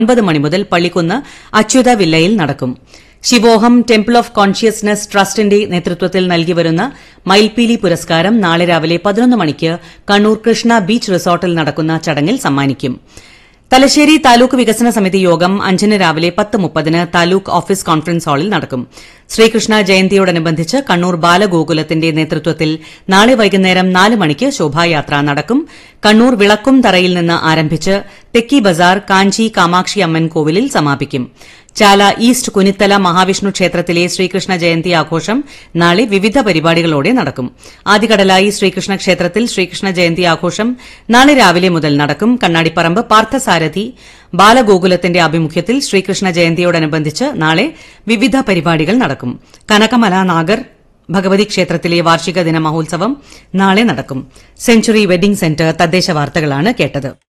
ഒൻപത് മണി മുതൽ പള്ളിക്കുന്ന് അച്യുത വില്ലയിൽ നടക്കും ശിവോഹം ടെമ്പിൾ ഓഫ് കോൺഷ്യസ്നസ് ട്രസ്റ്റിന്റെ നേതൃത്വത്തിൽ നൽകിവരുന്ന മയിൽപീലി പുരസ്കാരം നാളെ രാവിലെ പതിനൊന്ന് മണിക്ക് കണ്ണൂർ കൃഷ്ണ ബീച്ച് റിസോർട്ടിൽ നടക്കുന്ന ചടങ്ങിൽ സമ്മാനിക്കും തലശ്ശേരി താലൂക്ക് വികസന സമിതി യോഗം അഞ്ചിന് രാവിലെ പത്ത് മുപ്പതിന് താലൂക്ക് ഓഫീസ് കോൺഫറൻസ് ഹാളിൽ നടക്കും ശ്രീകൃഷ്ണ ജയന്തിയോടനുബന്ധിച്ച് കണ്ണൂർ ബാലഗോകുലത്തിന്റെ നേതൃത്വത്തിൽ നാളെ വൈകുന്നേരം നാല് മണിക്ക് ശോഭായാത്ര നടക്കും കണ്ണൂർ വിളക്കും തറയിൽ നിന്ന് ആരംഭിച്ച് തെക്കി ബസാർ കാഞ്ചി കാമാക്ഷി അമ്മൻ കോവിലിൽ സമാപിക്കും ചാല ഈസ്റ്റ് കുനിത്തല മഹാവിഷ്ണു ക്ഷേത്രത്തിലെ ശ്രീകൃഷ്ണ ജയന്തി ആഘോഷം നാളെ വിവിധ പരിപാടികളോടെ നടക്കും ആദികടലായി ശ്രീകൃഷ്ണ ക്ഷേത്രത്തിൽ ശ്രീകൃഷ്ണ ജയന്തി ആഘോഷം നാളെ രാവിലെ മുതൽ നടക്കും കണ്ണാടിപ്പറമ്പ് പാർത്ഥസാരഥി ബാലഗോകുലത്തിന്റെ ആഭിമുഖ്യത്തിൽ ശ്രീകൃഷ്ണ ജയന്തിയോടനുബന്ധിച്ച് നാളെ വിവിധ പരിപാടികൾ നടക്കും കനകമല നാഗർ ഭഗവതി ക്ഷേത്രത്തിലെ വാർഷിക ദിന മഹോത്സവം നാളെ നടക്കും സെഞ്ചുറി വെഡിംഗ് സെന്റർ തദ്ദേശ വാർത്തകളാണ് കേട്ടത്